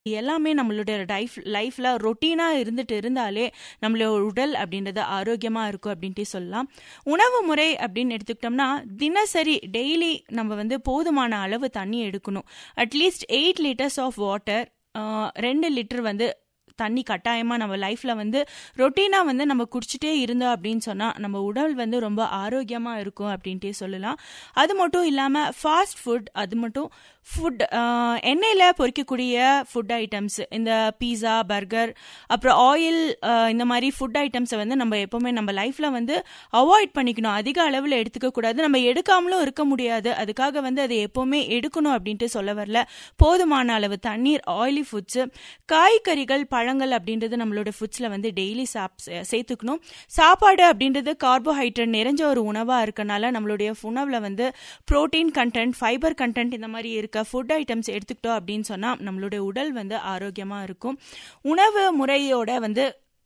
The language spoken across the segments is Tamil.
எல்லாமே நம்மளுடைய லைஃப் லைஃப்ல ரொட்டீனா இருந்துட்டு இருந்தாலே நம்மளோட உடல் அப்படின்றது ஆரோக்கியமா இருக்கும் அப்படின்ட்டு சொல்லலாம் உணவு முறை அப்படின்னு எடுத்துக்கிட்டோம்னா தினசரி டெய்லி நம்ம வந்து போதுமான அளவு தண்ணி எடுக்கணும் at least eight litres of water ரெண்டு லிட்டர் வந்து தண்ணி கட்டாயமாக நம்ம லைஃப்பில் வந்து ரொட்டீனாக வந்து நம்ம குடிச்சிட்டே இருந்தோம் அப்படின்னு சொன்னால் நம்ம உடல் வந்து ரொம்ப ஆரோக்கியமாக இருக்கும் அப்படின்ட்டே சொல்லலாம் அது மட்டும் இல்லாமல் ஃபாஸ்ட் ஃபுட் அது மட்டும் ஃபுட் எண்ணெயில் பொரிக்கக்கூடிய ஃபுட் ஐட்டம்ஸ் இந்த பீஸா பர்கர் அப்புறம் ஆயில் இந்த மாதிரி ஃபுட் ஐட்டம்ஸை வந்து நம்ம எப்போவுமே நம்ம லைஃப்பில் வந்து அவாய்ட் பண்ணிக்கணும் அதிக அளவில் எடுத்துக்க கூடாது நம்ம எடுக்காமலும் இருக்க முடியாது அதுக்காக வந்து அதை எப்போவுமே எடுக்கணும் அப்படின்ட்டு சொல்ல வரல போதுமான அளவு தண்ணீர் ஆயிலி ஃபுட்ஸு காய்கறிகள் பழங்கள் அப்படின்றது நம்மளோட ஃபுட்ஸில் வந்து டெய்லி சாப் சேர்த்துக்கணும் சாப்பாடு அப்படின்றது கார்போஹைட்ரேட் நிறைஞ்ச ஒரு உணவாக இருக்கனால நம்மளுடைய உணவில் வந்து ப்ரோட்டீன் கண்டென்ட் ஃபைபர் கண்டென்ட் இந்த மாதிரி இருக்க ஃபுட் ஐட்டம்ஸ் எடுத்துக்கிட்டோம் அப்படின்னு சொன்னால் நம்மளுடைய உடல் வந்து ஆரோக்கியமாக இருக்கும் உணவு முறையோட வந்து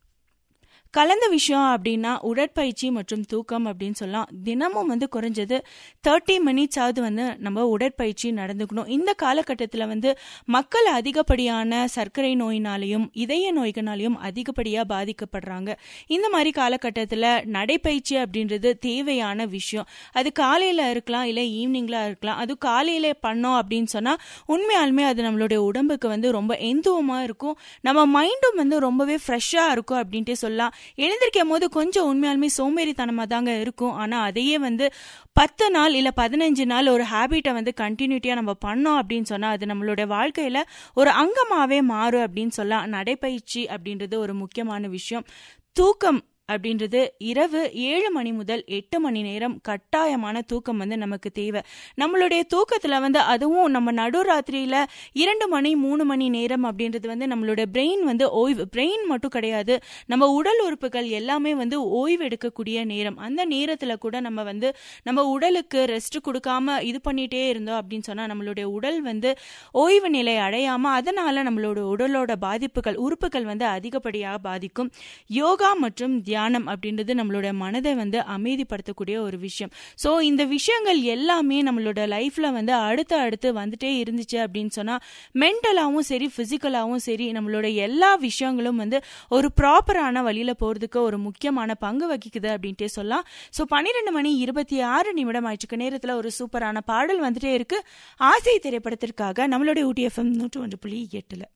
கலந்த விஷயம் அப்படின்னா உடற்பயிற்சி மற்றும் தூக்கம் அப்படின்னு சொல்லலாம் தினமும் வந்து குறைஞ்சது தேர்ட்டி மினிட்ஸ் ஆகுது வந்து நம்ம உடற்பயிற்சி நடந்துக்கணும் இந்த காலகட்டத்தில் வந்து மக்கள் அதிகப்படியான சர்க்கரை நோயினாலையும் இதய நோய்களாலையும் அதிகப்படியாக பாதிக்கப்படுறாங்க இந்த மாதிரி காலகட்டத்தில் நடைப்பயிற்சி அப்படின்றது தேவையான விஷயம் அது காலையில் இருக்கலாம் இல்லை ஈவினிங்கில் இருக்கலாம் அது காலையில் பண்ணோம் அப்படின்னு சொன்னால் உண்மையாலுமே அது நம்மளுடைய உடம்புக்கு வந்து ரொம்ப எந்துவமாக இருக்கும் நம்ம மைண்டும் வந்து ரொம்பவே ஃப்ரெஷ்ஷாக இருக்கும் அப்படின்ட்டு சொல்லலாம் எழுந்திருக்கும் போது கொஞ்சம் உண்மையாலுமே சோம்பேறித்தனமாக தாங்க இருக்கும் ஆனால் அதையே வந்து பத்து நாள் இல்லை பதினஞ்சு நாள் ஒரு ஹேபிட்டை வந்து கண்டினியூட்டியாக நம்ம பண்ணோம் அப்படின்னு சொன்னால் அது நம்மளோட வாழ்க்கையில் ஒரு அங்கமாகவே மாறும் அப்படின்னு சொல்லலாம் நடைப்பயிற்சி அப்படின்றது ஒரு முக்கியமான விஷயம் தூக்கம் அப்படின்றது இரவு ஏழு மணி முதல் எட்டு மணி நேரம் கட்டாயமான தூக்கம் வந்து நமக்கு தேவை நம்மளுடைய தூக்கத்தில் வந்து அதுவும் நம்ம நடுராத்திரியில் இரண்டு மணி மூணு மணி நேரம் அப்படின்றது வந்து நம்மளோட பிரெயின் வந்து ஓய்வு பிரெயின் மட்டும் கிடையாது நம்ம உடல் உறுப்புகள் எல்லாமே வந்து ஓய்வு எடுக்கக்கூடிய நேரம் அந்த நேரத்தில் கூட நம்ம வந்து நம்ம உடலுக்கு ரெஸ்ட் கொடுக்காம இது பண்ணிட்டே இருந்தோம் அப்படின்னு சொன்னால் நம்மளுடைய உடல் வந்து ஓய்வு நிலை அடையாமல் அதனால நம்மளோட உடலோட பாதிப்புகள் உறுப்புகள் வந்து அதிகப்படியாக பாதிக்கும் யோகா மற்றும் தியானம் அப்படின்றது நம்மளோட மனதை வந்து அமைதிப்படுத்தக்கூடிய ஒரு விஷயம் ஸோ இந்த விஷயங்கள் எல்லாமே நம்மளோட லைஃப்ல வந்து அடுத்து அடுத்து வந்துட்டே இருந்துச்சு அப்படின்னு சொன்னா மென்டலாகவும் சரி பிசிக்கலாகவும் சரி நம்மளோட எல்லா விஷயங்களும் வந்து ஒரு ப்ராப்பரான வழியில போறதுக்கு ஒரு முக்கியமான பங்கு வகிக்குது அப்படின்ட்டே சொல்லலாம் ஸோ பன்னிரெண்டு மணி இருபத்தி ஆறு நிமிடம் ஆயிடுச்சு நேரத்தில் ஒரு சூப்பரான பாடல் வந்துட்டே இருக்கு ஆசை திரைப்படத்திற்காக நம்மளுடைய ஊட்டி எஃப்எம் நூற்று ஒன்று புள்ளி எட்டுல